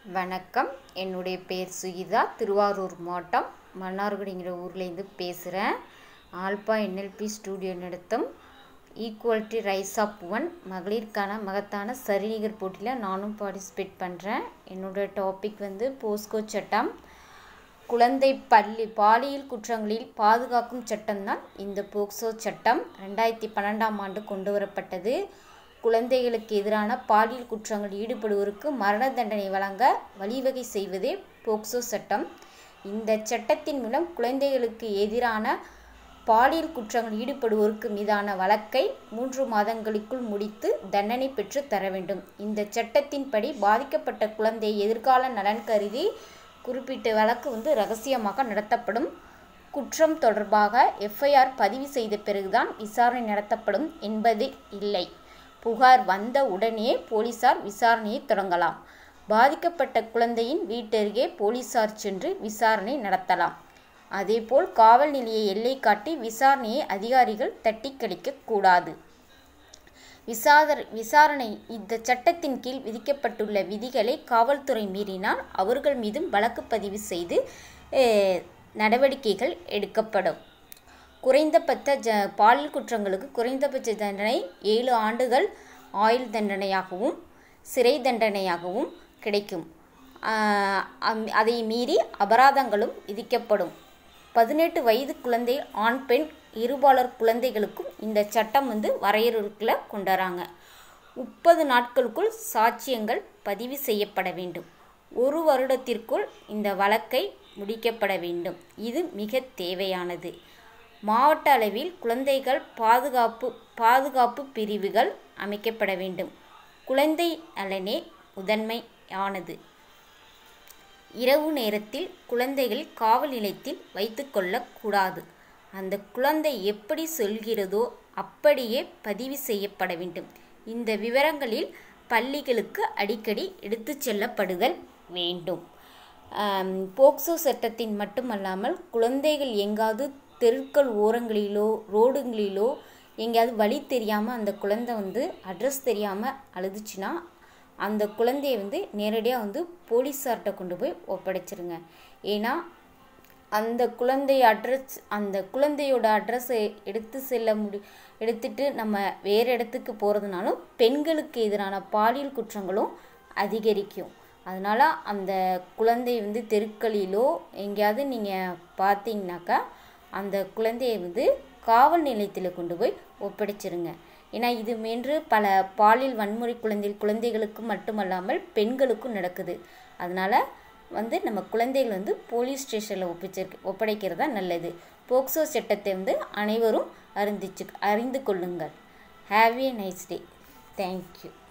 வணக்கம் என்னுடைய பேர் சுகிதா திருவாரூர் மாவட்டம் மன்னார்குடிங்கிற ஊர்லேருந்து பேசுகிறேன் ஆல்பா என்எல்பி ஸ்டூடியோ நடத்தும் ஈக்குவாலிட்டி ரைஸ் ஆப் ஒன் மகளிருக்கான மகத்தான சரிநிகர் போட்டியில் நானும் பார்ட்டிசிபேட் பண்ணுறேன் என்னோட டாபிக் வந்து போஸ்கோ சட்டம் குழந்தை பள்ளி பாலியல் குற்றங்களில் பாதுகாக்கும் சட்டம்தான் இந்த போக்சோ சட்டம் ரெண்டாயிரத்தி பன்னெண்டாம் ஆண்டு கொண்டு வரப்பட்டது குழந்தைகளுக்கு எதிரான பாலியல் குற்றங்களில் ஈடுபடுவோருக்கு மரண தண்டனை வழங்க வழிவகை செய்வதே போக்சோ சட்டம் இந்த சட்டத்தின் மூலம் குழந்தைகளுக்கு எதிரான பாலியல் குற்றங்களில் ஈடுபடுவோருக்கு மீதான வழக்கை மூன்று மாதங்களுக்குள் முடித்து தண்டனை பெற்று தர வேண்டும் இந்த சட்டத்தின்படி பாதிக்கப்பட்ட குழந்தை எதிர்கால நலன் கருதி குறிப்பிட்ட வழக்கு வந்து ரகசியமாக நடத்தப்படும் குற்றம் தொடர்பாக எஃப்ஐஆர் பதிவு செய்த பிறகுதான் விசாரணை நடத்தப்படும் என்பது இல்லை புகார் வந்த உடனே போலீசார் விசாரணையை தொடங்கலாம் பாதிக்கப்பட்ட குழந்தையின் வீட்டருகே போலீசார் சென்று விசாரணை நடத்தலாம் அதேபோல் காவல் நிலைய எல்லை காட்டி விசாரணையை அதிகாரிகள் தட்டி கழிக்கக்கூடாது விசார விசாரணை இந்த சட்டத்தின் கீழ் விதிக்கப்பட்டுள்ள விதிகளை காவல்துறை மீறினால் அவர்கள் மீதும் வழக்கு பதிவு செய்து நடவடிக்கைகள் எடுக்கப்படும் குறைந்தபட்ச ஜ பாலியல் குற்றங்களுக்கு குறைந்தபட்ச தண்டனை ஏழு ஆண்டுகள் ஆயுள் தண்டனையாகவும் சிறை தண்டனையாகவும் கிடைக்கும் அதை மீறி அபராதங்களும் விதிக்கப்படும் பதினெட்டு வயது குழந்தை ஆண் பெண் இருபாலர் குழந்தைகளுக்கும் இந்த சட்டம் வந்து வரையறுக்கில் கொண்டுவராங்க முப்பது நாட்களுக்குள் சாட்சியங்கள் பதிவு செய்யப்பட வேண்டும் ஒரு வருடத்திற்குள் இந்த வழக்கை முடிக்கப்பட வேண்டும் இது மிக தேவையானது மாவட்ட அளவில் குழந்தைகள் பாதுகாப்பு பாதுகாப்பு பிரிவுகள் அமைக்கப்பட வேண்டும் குழந்தை நலனே முதன்மையானது இரவு நேரத்தில் குழந்தைகள் காவல் நிலையத்தில் வைத்து கொள்ளக்கூடாது அந்த குழந்தை எப்படி சொல்கிறதோ அப்படியே பதிவு செய்யப்பட வேண்டும் இந்த விவரங்களில் பள்ளிகளுக்கு அடிக்கடி எடுத்து செல்லப்படுதல் வேண்டும் போக்சோ சட்டத்தின் மட்டுமல்லாமல் குழந்தைகள் எங்காவது தெருக்கள் ஓரங்களிலோ ரோடுங்களிலோ எங்கேயாவது வழி தெரியாமல் அந்த குழந்தை வந்து அட்ரஸ் தெரியாமல் அழுதுச்சுன்னா அந்த குழந்தைய வந்து நேரடியாக வந்து போலீஸார்கிட்ட கொண்டு போய் ஒப்படைச்சிருங்க ஏன்னா அந்த குழந்தை அட்ரஸ் அந்த குழந்தையோட அட்ரஸை எடுத்து செல்ல முடி எடுத்துட்டு நம்ம வேறு இடத்துக்கு போகிறதுனாலும் பெண்களுக்கு எதிரான பாலியல் குற்றங்களும் அதிகரிக்கும் அதனால் அந்த குழந்தை வந்து தெருக்களிலோ எங்கேயாவது நீங்கள் பார்த்தீங்கன்னாக்கா அந்த குழந்தையை வந்து காவல் நிலையத்தில் கொண்டு போய் ஒப்படைச்சிருங்க ஏன்னா இது மென்று பல பாலியல் வன்முறை குழந்தை குழந்தைகளுக்கும் மட்டுமல்லாமல் பெண்களுக்கும் நடக்குது அதனால் வந்து நம்ம குழந்தைகள் வந்து போலீஸ் ஸ்டேஷனில் ஒப்பிச்சிருக்கு ஒப்படைக்கிறது தான் நல்லது போக்சோ சட்டத்தை வந்து அனைவரும் அறிந்திச்சு அறிந்து கொள்ளுங்கள் have a nice day thank you